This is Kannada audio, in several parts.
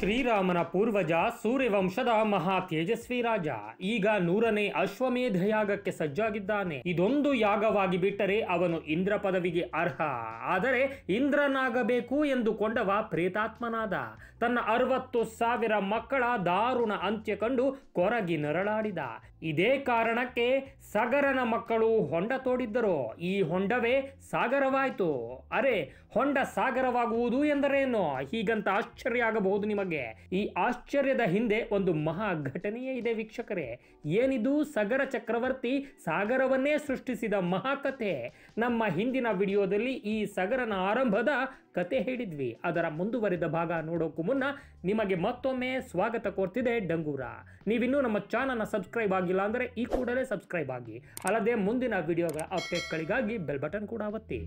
ಶ್ರೀರಾಮನ ಪೂರ್ವಜ ಸೂರ್ಯವಂಶದ ಮಹಾ ತೇಜಸ್ವಿ ರಾಜ ಈಗ ನೂರನೇ ಅಶ್ವಮೇಧ ಯಾಗಕ್ಕೆ ಸಜ್ಜಾಗಿದ್ದಾನೆ ಇದೊಂದು ಯಾಗವಾಗಿ ಬಿಟ್ಟರೆ ಅವನು ಇಂದ್ರ ಪದವಿಗೆ ಅರ್ಹ ಆದರೆ ಇಂದ್ರನಾಗಬೇಕು ಎಂದುಕೊಂಡವ ಪ್ರೇತಾತ್ಮನಾದ ತನ್ನ ಅರವತ್ತು ಸಾವಿರ ಮಕ್ಕಳ ದಾರುಣ ಅಂತ್ಯ ಕಂಡು ಕೊರಗಿ ನರಳಾಡಿದ ಇದೇ ಕಾರಣಕ್ಕೆ ಸಗರನ ಮಕ್ಕಳು ಹೊಂಡ ತೋಡಿದ್ದರು ಈ ಹೊಂಡವೇ ಸಾಗರವಾಯಿತು ಅರೆ ಹೊಂಡ ಸಾಗರವಾಗುವುದು ಎಂದರೇನು ಹೀಗಂತ ಆಶ್ಚರ್ಯ ಆಗಬಹುದು ನಿಮಗೆ ಈ ಆಶ್ಚರ್ಯದ ಹಿಂದೆ ಒಂದು ಮಹಾ ಘಟನೆಯೇ ಇದೆ ವೀಕ್ಷಕರೇ ಏನಿದು ಸಗರ ಚಕ್ರವರ್ತಿ ಸಾಗರವನ್ನೇ ಸೃಷ್ಟಿಸಿದ ಮಹಾಕಥೆ ನಮ್ಮ ಹಿಂದಿನ ವಿಡಿಯೋದಲ್ಲಿ ಈ ಸಗರನ ಆರಂಭದ ಕತೆ ಹೇಳಿದ್ವಿ ಅದರ ಮುಂದುವರಿದ ಭಾಗ ನೋಡೋಕ್ಕೂ ಮುನ್ನ ನಿಮಗೆ ಮತ್ತೊಮ್ಮೆ ಸ್ವಾಗತ ಕೋರ್ತಿದೆ ಡಂಗೂರ ನೀವಿನ್ನೂ ನಮ್ಮ ಚಾನಲ್ನ ಸಬ್ಸ್ಕ್ರೈಬ್ ಆಗಿಲ್ಲ ಅಂದರೆ ಈ ಕೂಡಲೇ ಸಬ್ಸ್ಕ್ರೈಬ್ ಆಗಿ ಅಲ್ಲದೆ ಮುಂದಿನ ವಿಡಿಯೋಗಳ ಅಪ್ಡೇಟ್ಗಳಿಗಾಗಿ ಬೆಲ್ ಬಟನ್ ಕೂಡ ಒತ್ತಿ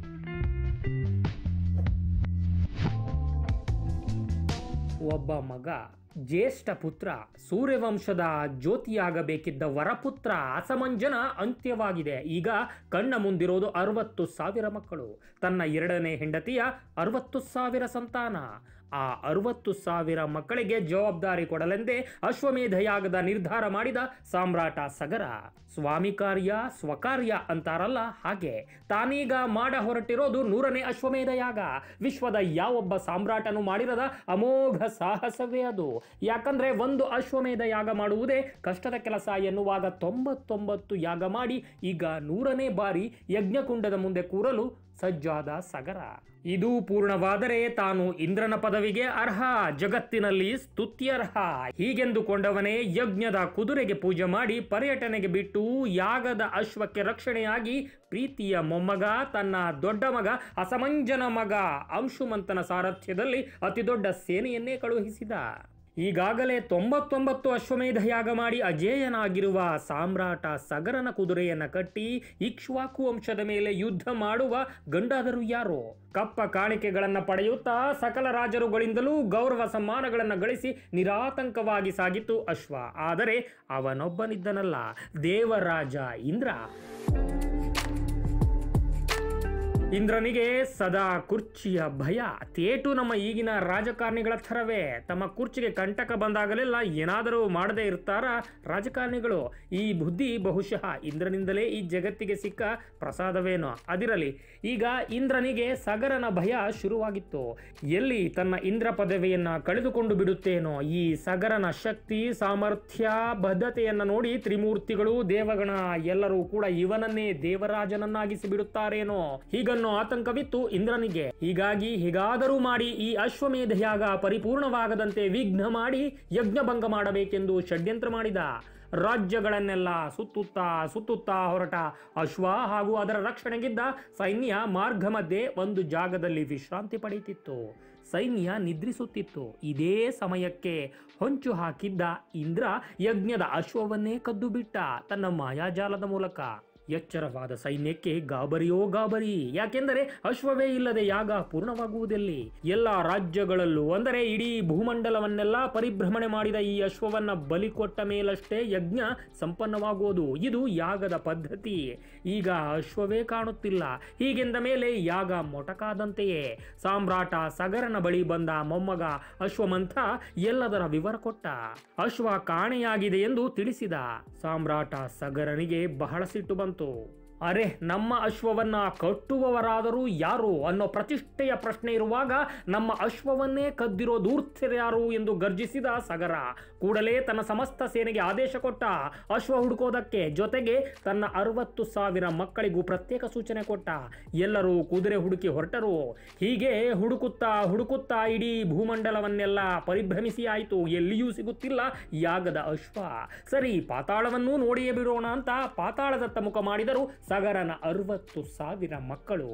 ಒಬ್ಬ ಮಗ ಜ್ಯೇಷ್ಠ ಪುತ್ರ ಸೂರ್ಯವಂಶದ ಜ್ಯೋತಿಯಾಗಬೇಕಿದ್ದ ವರಪುತ್ರ ಅಸಮಂಜನ ಅಂತ್ಯವಾಗಿದೆ ಈಗ ಕಣ್ಣ ಮುಂದಿರೋದು ಅರವತ್ತು ಸಾವಿರ ಮಕ್ಕಳು ತನ್ನ ಎರಡನೇ ಹೆಂಡತಿಯ ಅರವತ್ತು ಸಾವಿರ ಸಂತಾನ ಆ ಅರವತ್ತು ಸಾವಿರ ಮಕ್ಕಳಿಗೆ ಜವಾಬ್ದಾರಿ ಕೊಡಲೆಂದೇ ಅಶ್ವಮೇಧ ಯಾಗದ ನಿರ್ಧಾರ ಮಾಡಿದ ಸಾಮ್ರಾಟ ಸಗರ ಸ್ವಾಮಿ ಕಾರ್ಯ ಸ್ವಕಾರ್ಯ ಅಂತಾರಲ್ಲ ಹಾಗೆ ತಾನೀಗ ಮಾಡ ಹೊರಟಿರೋದು ನೂರನೇ ಅಶ್ವಮೇಧ ಯಾಗ ವಿಶ್ವದ ಯಾವೊಬ್ಬ ಸಾಮ್ರಾಟನು ಮಾಡಿರದ ಅಮೋಘ ಸಾಹಸವೇ ಅದು ಯಾಕಂದ್ರೆ ಒಂದು ಅಶ್ವಮೇಧ ಯಾಗ ಮಾಡುವುದೇ ಕಷ್ಟದ ಕೆಲಸ ಎನ್ನುವಾಗ ತೊಂಬತ್ತೊಂಬತ್ತು ಯಾಗ ಮಾಡಿ ಈಗ ನೂರನೇ ಬಾರಿ ಯಜ್ಞಕುಂಡದ ಮುಂದೆ ಕೂರಲು ಸಜ್ಜಾದ ಸಗರ ಇದು ಪೂರ್ಣವಾದರೆ ತಾನು ಇಂದ್ರನ ಪದವಿಗೆ ಅರ್ಹ ಜಗತ್ತಿನಲ್ಲಿ ಸ್ತುತ್ಯರ್ಹ ಹೀಗೆಂದುಕೊಂಡವನೇ ಯಜ್ಞದ ಕುದುರೆಗೆ ಪೂಜೆ ಮಾಡಿ ಪರ್ಯಟನೆಗೆ ಬಿಟ್ಟು ಯಾಗದ ಅಶ್ವಕ್ಕೆ ರಕ್ಷಣೆಯಾಗಿ ಪ್ರೀತಿಯ ಮೊಮ್ಮಗ ತನ್ನ ದೊಡ್ಡ ಮಗ ಅಸಮಂಜನ ಮಗ ಅಂಶುಮಂತನ ಸಾರಥ್ಯದಲ್ಲಿ ಅತಿದೊಡ್ಡ ಸೇನೆಯನ್ನೇ ಕಳುಹಿಸಿದ ಈಗಾಗಲೇ ತೊಂಬತ್ತೊಂಬತ್ತು ಅಶ್ವಮೇಧ ಯಾಗ ಮಾಡಿ ಅಜೇಯನಾಗಿರುವ ಸಾಮ್ರಾಟ ಸಗರನ ಕುದುರೆಯನ್ನ ಕಟ್ಟಿ ಇಕ್ಷ್ವಾಕು ವಂಶದ ಮೇಲೆ ಯುದ್ಧ ಮಾಡುವ ಗಂಡಾದರು ಯಾರು ಕಪ್ಪ ಕಾಣಿಕೆಗಳನ್ನ ಪಡೆಯುತ್ತಾ ಸಕಲ ರಾಜರುಗಳಿಂದಲೂ ಗೌರವ ಸಮ್ಮಾನಗಳನ್ನು ಗಳಿಸಿ ನಿರಾತಂಕವಾಗಿ ಸಾಗಿತ್ತು ಅಶ್ವ ಆದರೆ ಅವನೊಬ್ಬನಿದ್ದನಲ್ಲ ದೇವರಾಜ ಇಂದ್ರ ಇಂದ್ರನಿಗೆ ಸದಾ ಕುರ್ಚಿಯ ಭಯ ತೇಟು ನಮ್ಮ ಈಗಿನ ರಾಜಕಾರಣಿಗಳ ಥರವೇ ತಮ್ಮ ಕುರ್ಚಿಗೆ ಕಂಟಕ ಬಂದಾಗಲೆಲ್ಲ ಏನಾದರೂ ಮಾಡದೇ ಇರ್ತಾರ ರಾಜಕಾರಣಿಗಳು ಈ ಬುದ್ಧಿ ಬಹುಶಃ ಇಂದ್ರನಿಂದಲೇ ಈ ಜಗತ್ತಿಗೆ ಸಿಕ್ಕ ಪ್ರಸಾದವೇನೋ ಅದಿರಲಿ ಈಗ ಇಂದ್ರನಿಗೆ ಸಗರನ ಭಯ ಶುರುವಾಗಿತ್ತು ಎಲ್ಲಿ ತನ್ನ ಇಂದ್ರ ಪದವಿಯನ್ನ ಕಳೆದುಕೊಂಡು ಬಿಡುತ್ತೇನೋ ಈ ಸಗರನ ಶಕ್ತಿ ಸಾಮರ್ಥ್ಯ ಬದ್ಧತೆಯನ್ನ ನೋಡಿ ತ್ರಿಮೂರ್ತಿಗಳು ದೇವಗಣ ಎಲ್ಲರೂ ಕೂಡ ಇವನನ್ನೇ ದೇವರಾಜನನ್ನಾಗಿಸಿ ಬಿಡುತ್ತಾರೇನೋ ಹೀಗನ್ನು ಆತಂಕವಿತ್ತು ಇಂದ್ರನಿಗೆ ಹೀಗಾಗಿ ಹೇಗಾದರೂ ಮಾಡಿ ಈ ಅಶ್ವಮೇಧ ಯಾಗ ಪರಿಪೂರ್ಣವಾಗದಂತೆ ವಿಘ್ನ ಮಾಡಿ ಯಜ್ಞಭಂಗ ಮಾಡಬೇಕೆಂದು ಷಡ್ಯಂತ್ರ ಮಾಡಿದ ರಾಜ್ಯಗಳನ್ನೆಲ್ಲ ಸುತ್ತುತ್ತಾ ಸುತ್ತುತ್ತಾ ಹೊರಟ ಅಶ್ವ ಹಾಗೂ ಅದರ ರಕ್ಷಣೆಗಿದ್ದ ಸೈನ್ಯ ಮಾರ್ಗ ಮಧ್ಯೆ ಒಂದು ಜಾಗದಲ್ಲಿ ವಿಶ್ರಾಂತಿ ಪಡೆಯುತ್ತಿತ್ತು ಸೈನ್ಯ ನಿದ್ರಿಸುತ್ತಿತ್ತು ಇದೇ ಸಮಯಕ್ಕೆ ಹೊಂಚು ಹಾಕಿದ್ದ ಇಂದ್ರ ಯಜ್ಞದ ಅಶ್ವವನ್ನೇ ಕದ್ದು ಬಿಟ್ಟ ತನ್ನ ಮಾಯಾಜಾಲದ ಮೂಲಕ ಎಚ್ಚರವಾದ ಸೈನ್ಯಕ್ಕೆ ಗಾಬರಿಯೋ ಗಾಬರಿ ಯಾಕೆಂದರೆ ಅಶ್ವವೇ ಇಲ್ಲದೆ ಯಾಗ ಪೂರ್ಣವಾಗುವುದೆಲ್ಲಿ ಎಲ್ಲ ರಾಜ್ಯಗಳಲ್ಲೂ ಅಂದರೆ ಇಡೀ ಭೂಮಂಡಲವನ್ನೆಲ್ಲ ಪರಿಭ್ರಮಣೆ ಮಾಡಿದ ಈ ಅಶ್ವವನ್ನ ಬಲಿ ಕೊಟ್ಟ ಮೇಲಷ್ಟೇ ಯಜ್ಞ ಸಂಪನ್ನವಾಗುವುದು ಇದು ಯಾಗದ ಪದ್ಧತಿ ಈಗ ಅಶ್ವವೇ ಕಾಣುತ್ತಿಲ್ಲ ಹೀಗೆಂದ ಮೇಲೆ ಯಾಗ ಮೊಟಕಾದಂತೆಯೇ ಸಾಮ್ರಾಟ ಸಗರನ ಬಳಿ ಬಂದ ಮೊಮ್ಮಗ ಅಶ್ವಮಂಥ ಎಲ್ಲದರ ವಿವರ ಕೊಟ್ಟ ಅಶ್ವ ಕಾಣೆಯಾಗಿದೆ ಎಂದು ತಿಳಿಸಿದ ಸಾಮ್ರಾಟ ಸಗರನಿಗೆ ಬಹಳ ಸಿಟ್ಟು ಬಂತು ಅರೆ ನಮ್ಮ ಅಶ್ವವನ್ನ ಕಟ್ಟುವವರಾದರೂ ಯಾರು ಅನ್ನೋ ಪ್ರತಿಷ್ಠೆಯ ಪ್ರಶ್ನೆ ಇರುವಾಗ ನಮ್ಮ ಅಶ್ವವನ್ನೇ ಕದ್ದಿರೋ ದೂರ್ತ್ಯರ್ಯಾರು ಎಂದು ಗರ್ಜಿಸಿದ ಸಗರ ಕೂಡಲೇ ತನ್ನ ಸಮಸ್ತ ಸೇನೆಗೆ ಆದೇಶ ಕೊಟ್ಟ ಅಶ್ವ ಹುಡುಕೋದಕ್ಕೆ ಜೊತೆಗೆ ತನ್ನ ಅರವತ್ತು ಸಾವಿರ ಮಕ್ಕಳಿಗೂ ಪ್ರತ್ಯೇಕ ಸೂಚನೆ ಕೊಟ್ಟ ಎಲ್ಲರೂ ಕುದುರೆ ಹುಡುಕಿ ಹೊರಟರು ಹೀಗೆ ಹುಡುಕುತ್ತಾ ಹುಡುಕುತ್ತಾ ಇಡೀ ಭೂಮಂಡಲವನ್ನೆಲ್ಲ ಪರಿಭ್ರಮಿಸಿ ಆಯಿತು ಎಲ್ಲಿಯೂ ಸಿಗುತ್ತಿಲ್ಲ ಯಾಗದ ಅಶ್ವ ಸರಿ ಪಾತಾಳವನ್ನೂ ನೋಡಿಯೇ ಬಿಡೋಣ ಅಂತ ಪಾತಾಳದತ್ತ ಮುಖ ಮಾಡಿದರು ಸಗರನ ಅರವತ್ತು ಸಾವಿರ ಮಕ್ಕಳು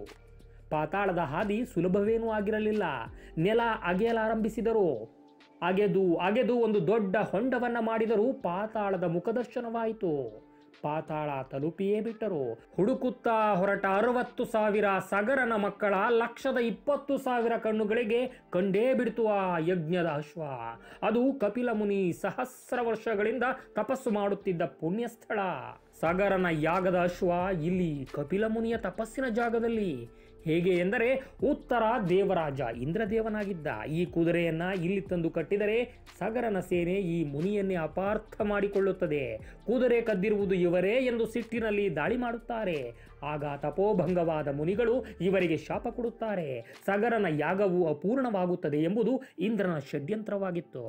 ಪಾತಾಳದ ಹಾದಿ ಸುಲಭವೇನೂ ಆಗಿರಲಿಲ್ಲ ನೆಲ ಅಗೆಯಲಾರಂಭಿಸಿದರು ಅಗೆದು ಅಗೆದು ಒಂದು ದೊಡ್ಡ ಹೊಂಡವನ್ನ ಮಾಡಿದರೂ ಪಾತಾಳದ ಮುಖದರ್ಶನವಾಯಿತು ಪಾತಾಳ ತಲುಪಿಯೇ ಬಿಟ್ಟರು ಹುಡುಕುತ್ತಾ ಹೊರಟ ಅರವತ್ತು ಸಾವಿರ ಸಗರನ ಮಕ್ಕಳ ಲಕ್ಷದ ಇಪ್ಪತ್ತು ಸಾವಿರ ಕಣ್ಣುಗಳಿಗೆ ಕಂಡೇ ಬಿಡ್ತು ಆ ಯಜ್ಞದ ಅಶ್ವ ಅದು ಕಪಿಲ ಮುನಿ ಸಹಸ್ರ ವರ್ಷಗಳಿಂದ ತಪಸ್ಸು ಮಾಡುತ್ತಿದ್ದ ಪುಣ್ಯ ಸ್ಥಳ ಸಗರನ ಯಾಗದ ಅಶ್ವ ಇಲ್ಲಿ ಕಪಿಲ ಮುನಿಯ ತಪಸ್ಸಿನ ಜಾಗದಲ್ಲಿ ಹೇಗೆ ಎಂದರೆ ಉತ್ತರ ದೇವರಾಜ ಇಂದ್ರದೇವನಾಗಿದ್ದ ಈ ಕುದುರೆಯನ್ನ ಇಲ್ಲಿ ತಂದು ಕಟ್ಟಿದರೆ ಸಗರನ ಸೇನೆ ಈ ಮುನಿಯನ್ನೇ ಅಪಾರ್ಥ ಮಾಡಿಕೊಳ್ಳುತ್ತದೆ ಕುದುರೆ ಕದ್ದಿರುವುದು ಇವರೇ ಎಂದು ಸಿಟ್ಟಿನಲ್ಲಿ ದಾಳಿ ಮಾಡುತ್ತಾರೆ ಆಗ ತಪೋಭಂಗವಾದ ಮುನಿಗಳು ಇವರಿಗೆ ಶಾಪ ಕೊಡುತ್ತಾರೆ ಸಗರನ ಯಾಗವು ಅಪೂರ್ಣವಾಗುತ್ತದೆ ಎಂಬುದು ಇಂದ್ರನ ಷಡ್ಯಂತ್ರವಾಗಿತ್ತು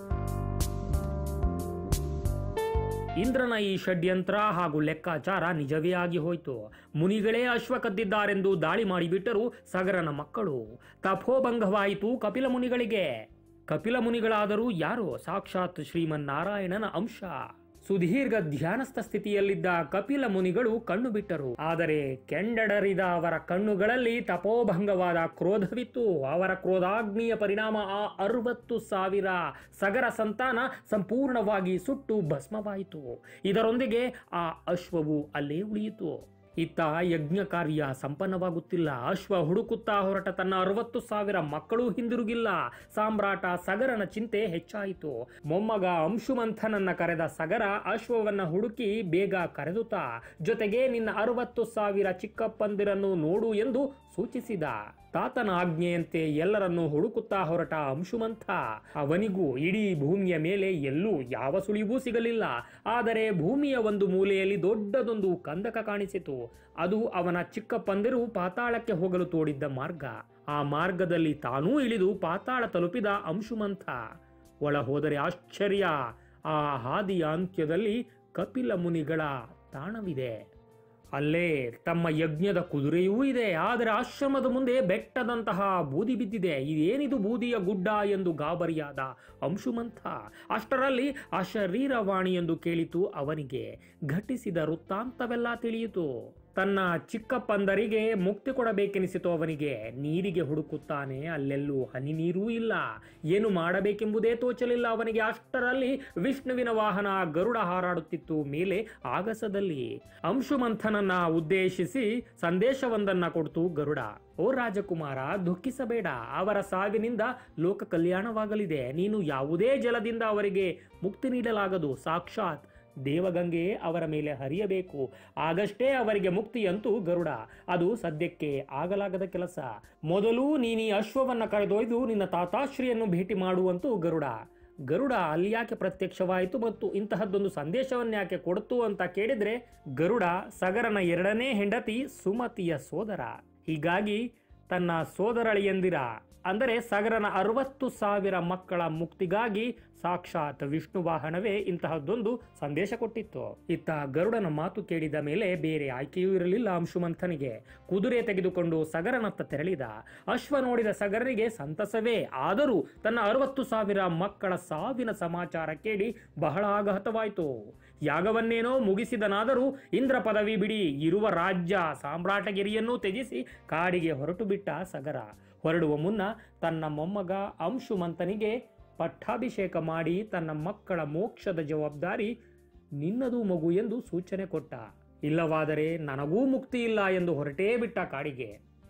ಇಂದ್ರನ ಈ ಷಡ್ಯಂತ್ರ ಹಾಗೂ ಲೆಕ್ಕಾಚಾರ ನಿಜವೇ ಆಗಿ ಹೋಯಿತು ಮುನಿಗಳೇ ಅಶ್ವ ಕದ್ದಿದ್ದಾರೆಂದು ದಾಳಿ ಮಾಡಿಬಿಟ್ಟರು ಸಗರನ ಮಕ್ಕಳು ತಪೋಭಂಗವಾಯಿತು ಕಪಿಲ ಮುನಿಗಳಿಗೆ ಕಪಿಲ ಮುನಿಗಳಾದರೂ ಯಾರು ಸಾಕ್ಷಾತ್ ಶ್ರೀಮನ್ನಾರಾಯಣನ ಅಂಶ ಸುದೀರ್ಘ ಧ್ಯಾನಸ್ಥ ಸ್ಥಿತಿಯಲ್ಲಿದ್ದ ಕಪಿಲ ಮುನಿಗಳು ಕಣ್ಣು ಬಿಟ್ಟರು ಆದರೆ ಕೆಂಡಡರಿದ ಅವರ ಕಣ್ಣುಗಳಲ್ಲಿ ತಪೋಭಂಗವಾದ ಕ್ರೋಧವಿತ್ತು ಅವರ ಕ್ರೋಧಾಗ್ನಿಯ ಪರಿಣಾಮ ಆ ಅರವತ್ತು ಸಾವಿರ ಸಗರ ಸಂತಾನ ಸಂಪೂರ್ಣವಾಗಿ ಸುಟ್ಟು ಭಸ್ಮವಾಯಿತು ಇದರೊಂದಿಗೆ ಆ ಅಶ್ವವು ಅಲ್ಲೇ ಉಳಿಯಿತು ಇತ್ತ ಯಜ್ಞ ಕಾರ್ಯ ಸಂಪನ್ನವಾಗುತ್ತಿಲ್ಲ ಅಶ್ವ ಹುಡುಕುತ್ತಾ ಹೊರಟ ತನ್ನ ಅರವತ್ತು ಸಾವಿರ ಮಕ್ಕಳು ಹಿಂದಿರುಗಿಲ್ಲ ಸಾಮ್ರಾಟ ಸಗರನ ಚಿಂತೆ ಹೆಚ್ಚಾಯಿತು ಮೊಮ್ಮಗ ಅಂಶುಮಂಥನನ್ನ ಕರೆದ ಸಗರ ಅಶ್ವವನ್ನ ಹುಡುಕಿ ಬೇಗ ಕರೆದುತ್ತಾ ಜೊತೆಗೆ ನಿನ್ನ ಅರವತ್ತು ಸಾವಿರ ಚಿಕ್ಕಪ್ಪಂದಿರನ್ನು ನೋಡು ಎಂದು ಸೂಚಿಸಿದ ತಾತನ ಆಜ್ಞೆಯಂತೆ ಎಲ್ಲರನ್ನು ಹುಡುಕುತ್ತಾ ಹೊರಟ ಅಂಶುಮಂಥ ಅವನಿಗೂ ಇಡೀ ಭೂಮಿಯ ಮೇಲೆ ಎಲ್ಲೂ ಯಾವ ಸುಳಿವೂ ಸಿಗಲಿಲ್ಲ ಆದರೆ ಭೂಮಿಯ ಒಂದು ಮೂಲೆಯಲ್ಲಿ ದೊಡ್ಡದೊಂದು ಕಂದಕ ಕಾಣಿಸಿತು ಅದು ಅವನ ಚಿಕ್ಕಪ್ಪಂದಿರು ಪಾತಾಳಕ್ಕೆ ಹೋಗಲು ತೋಡಿದ್ದ ಮಾರ್ಗ ಆ ಮಾರ್ಗದಲ್ಲಿ ತಾನೂ ಇಳಿದು ಪಾತಾಳ ತಲುಪಿದ ಅಂಶುಮಂಥ ಒಳ ಹೋದರೆ ಆಶ್ಚರ್ಯ ಆ ಹಾದಿಯ ಅಂತ್ಯದಲ್ಲಿ ಕಪಿಲ ಮುನಿಗಳ ತಾಣವಿದೆ ಅಲ್ಲೇ ತಮ್ಮ ಯಜ್ಞದ ಕುದುರೆಯೂ ಇದೆ ಆದರೆ ಆಶ್ರಮದ ಮುಂದೆ ಬೆಟ್ಟದಂತಹ ಬೂದಿ ಬಿದ್ದಿದೆ ಇದೇನಿದು ಬೂದಿಯ ಗುಡ್ಡ ಎಂದು ಗಾಬರಿಯಾದ ಅಂಶುಮಂಥ ಅಷ್ಟರಲ್ಲಿ ಆ ಶರೀರವಾಣಿ ಎಂದು ಕೇಳಿತು ಅವನಿಗೆ ಘಟಿಸಿದ ವೃತ್ತಾಂತವೆಲ್ಲ ತಿಳಿಯಿತು ತನ್ನ ಚಿಕ್ಕಪ್ಪಂದರಿಗೆ ಮುಕ್ತಿ ಕೊಡಬೇಕೆನಿಸಿತು ಅವನಿಗೆ ನೀರಿಗೆ ಹುಡುಕುತ್ತಾನೆ ಅಲ್ಲೆಲ್ಲೂ ಹನಿ ನೀರೂ ಇಲ್ಲ ಏನು ಮಾಡಬೇಕೆಂಬುದೇ ತೋಚಲಿಲ್ಲ ಅವನಿಗೆ ಅಷ್ಟರಲ್ಲಿ ವಿಷ್ಣುವಿನ ವಾಹನ ಗರುಡ ಹಾರಾಡುತ್ತಿತ್ತು ಮೇಲೆ ಆಗಸದಲ್ಲಿ ಅಂಶುಮಂಥನನ್ನ ಉದ್ದೇಶಿಸಿ ಸಂದೇಶವೊಂದನ್ನ ಕೊಡ್ತು ಗರುಡ ಓ ರಾಜಕುಮಾರ ದುಃಖಿಸಬೇಡ ಅವರ ಸಾವಿನಿಂದ ಲೋಕ ಕಲ್ಯಾಣವಾಗಲಿದೆ ನೀನು ಯಾವುದೇ ಜಲದಿಂದ ಅವರಿಗೆ ಮುಕ್ತಿ ನೀಡಲಾಗದು ಸಾಕ್ಷಾತ್ ದೇವಗಂಗೆ ಅವರ ಮೇಲೆ ಹರಿಯಬೇಕು ಆಗಷ್ಟೇ ಅವರಿಗೆ ಮುಕ್ತಿಯಂತೂ ಗರುಡ ಅದು ಸದ್ಯಕ್ಕೆ ಆಗಲಾಗದ ಕೆಲಸ ಮೊದಲು ನೀನೀ ಅಶ್ವವನ್ನ ಕರೆದೊಯ್ದು ನಿನ್ನ ತಾತಾಶ್ರಿಯನ್ನು ಭೇಟಿ ಮಾಡುವಂತೂ ಗರುಡ ಗರುಡ ಅಲ್ಲಿ ಯಾಕೆ ಪ್ರತ್ಯಕ್ಷವಾಯಿತು ಮತ್ತು ಇಂತಹದ್ದೊಂದು ಸಂದೇಶವನ್ಯಾಕೆ ಕೊಡ್ತು ಅಂತ ಕೇಳಿದ್ರೆ ಗರುಡ ಸಗರನ ಎರಡನೇ ಹೆಂಡತಿ ಸುಮತಿಯ ಸೋದರ ಹೀಗಾಗಿ ತನ್ನ ಸೋದರಳಿಯಂದಿರ ಅಂದರೆ ಸಗರನ ಅರವತ್ತು ಸಾವಿರ ಮಕ್ಕಳ ಮುಕ್ತಿಗಾಗಿ ಸಾಕ್ಷಾತ್ ವಿಷ್ಣು ವಾಹನವೇ ಇಂತಹದ್ದೊಂದು ಸಂದೇಶ ಕೊಟ್ಟಿತ್ತು ಇತ್ತ ಗರುಡನ ಮಾತು ಕೇಳಿದ ಮೇಲೆ ಬೇರೆ ಆಯ್ಕೆಯೂ ಇರಲಿಲ್ಲ ಅಂಶುಮಂಥನಿಗೆ ಕುದುರೆ ತೆಗೆದುಕೊಂಡು ಸಗರನತ್ತ ತೆರಳಿದ ಅಶ್ವ ನೋಡಿದ ಸಗರನಿಗೆ ಸಂತಸವೇ ಆದರೂ ತನ್ನ ಅರವತ್ತು ಸಾವಿರ ಮಕ್ಕಳ ಸಾವಿನ ಸಮಾಚಾರ ಕೇಳಿ ಬಹಳ ಆಘಾತವಾಯಿತು ಯಾಗವನ್ನೇನೋ ಮುಗಿಸಿದನಾದರೂ ಇಂದ್ರ ಪದವಿ ಬಿಡಿ ಇರುವ ರಾಜ್ಯ ಸಾಮ್ರಾಟಗಿರಿಯನ್ನು ತ್ಯಜಿಸಿ ಕಾಡಿಗೆ ಹೊರಟು ಬಿಟ್ಟ ಸಗರ ಹೊರಡುವ ಮುನ್ನ ತನ್ನ ಮೊಮ್ಮಗ ಅಂಶುಮಂತನಿಗೆ ಪಟ್ಟಾಭಿಷೇಕ ಮಾಡಿ ತನ್ನ ಮಕ್ಕಳ ಮೋಕ್ಷದ ಜವಾಬ್ದಾರಿ ನಿನ್ನದು ಮಗು ಎಂದು ಸೂಚನೆ ಕೊಟ್ಟ ಇಲ್ಲವಾದರೆ ನನಗೂ ಮುಕ್ತಿ ಇಲ್ಲ ಎಂದು ಹೊರಟೇ ಬಿಟ್ಟ ಕಾಡಿಗೆ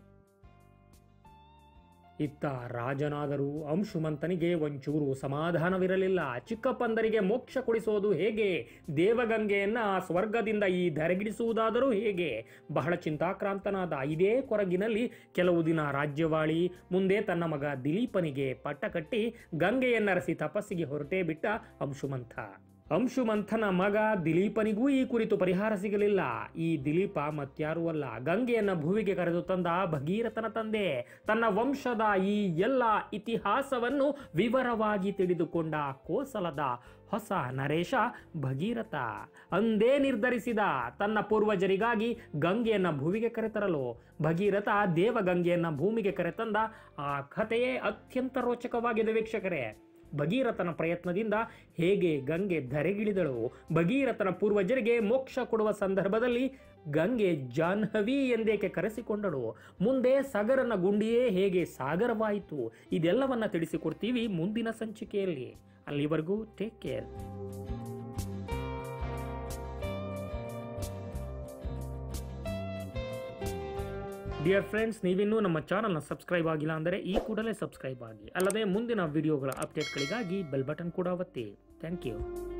ಇತ್ತ ರಾಜನಾದರೂ ಅಂಶುಮಂತನಿಗೆ ಒಂಚೂರು ಸಮಾಧಾನವಿರಲಿಲ್ಲ ಚಿಕ್ಕಪ್ಪಂದರಿಗೆ ಮೋಕ್ಷ ಕೊಡಿಸೋದು ಹೇಗೆ ದೇವಗಂಗೆಯನ್ನ ಸ್ವರ್ಗದಿಂದ ಈ ಧರೆಗಿಡಿಸುವುದಾದರೂ ಹೇಗೆ ಬಹಳ ಚಿಂತಾಕ್ರಾಂತನಾದ ಇದೇ ಕೊರಗಿನಲ್ಲಿ ಕೆಲವು ದಿನ ರಾಜ್ಯವಾಳಿ ಮುಂದೆ ತನ್ನ ಮಗ ದಿಲೀಪನಿಗೆ ಪಟ್ಟ ಕಟ್ಟಿ ಗಂಗೆಯನ್ನರಸಿ ತಪಸ್ಸಿಗೆ ಹೊರಟೇ ಬಿಟ್ಟ ಅಂಶುಮಂಥ ಅಂಶುಮಂಥನ ಮಗ ದಿಲೀಪನಿಗೂ ಈ ಕುರಿತು ಪರಿಹಾರ ಸಿಗಲಿಲ್ಲ ಈ ದಿಲೀಪ ಮತ್ಯಾರೂ ಅಲ್ಲ ಗಂಗೆಯನ್ನ ಭುವಿಗೆ ಕರೆದು ತಂದ ಭಗೀರಥನ ತಂದೆ ತನ್ನ ವಂಶದ ಈ ಎಲ್ಲ ಇತಿಹಾಸವನ್ನು ವಿವರವಾಗಿ ತಿಳಿದುಕೊಂಡ ಕೋಸಲದ ಹೊಸ ನರೇಶ ಭಗೀರಥ ಅಂದೇ ನಿರ್ಧರಿಸಿದ ತನ್ನ ಪೂರ್ವಜರಿಗಾಗಿ ಗಂಗೆಯನ್ನ ಭುವಿಗೆ ಕರೆತರಲು ಭಗೀರಥ ದೇವಗಂಗೆಯನ್ನ ಭೂಮಿಗೆ ಕರೆತಂದ ಆ ಕಥೆಯೇ ಅತ್ಯಂತ ರೋಚಕವಾಗಿದೆ ವೀಕ್ಷಕರೇ ಭಗೀರಥನ ಪ್ರಯತ್ನದಿಂದ ಹೇಗೆ ಗಂಗೆ ಧರೆಗಿಳಿದಳು ಭಗೀರಥನ ಪೂರ್ವಜರಿಗೆ ಮೋಕ್ಷ ಕೊಡುವ ಸಂದರ್ಭದಲ್ಲಿ ಗಂಗೆ ಜಾಹ್ನವಿ ಎಂದೇಕೆ ಕರೆಸಿಕೊಂಡಳು ಮುಂದೆ ಸಗರನ ಗುಂಡಿಯೇ ಹೇಗೆ ಸಾಗರವಾಯಿತು ಇದೆಲ್ಲವನ್ನ ತಿಳಿಸಿಕೊಡ್ತೀವಿ ಮುಂದಿನ ಸಂಚಿಕೆಯಲ್ಲಿ ಅಲ್ಲಿವರೆಗೂ ಟೇಕ್ ಕೇರ್ ಡಿಯರ್ ಫ್ರೆಂಡ್ಸ್ ನೀವಿನ್ನೂ ನಮ್ಮ ಚಾನಲ್ನ ಸಬ್ಸ್ಕ್ರೈಬ್ ಆಗಿಲ್ಲ ಅಂದರೆ ಈ ಕೂಡಲೇ ಸಬ್ಸ್ಕ್ರೈಬ್ ಆಗಿ ಅಲ್ಲದೆ ಮುಂದಿನ ವಿಡಿಯೋಗಳ ಅಪ್ಡೇಟ್ಗಳಿಗಾಗಿ ಬೆಲ್ ಬಟನ್ ಕೂಡ ಒತ್ತಿ ಥ್ಯಾಂಕ್ ಯು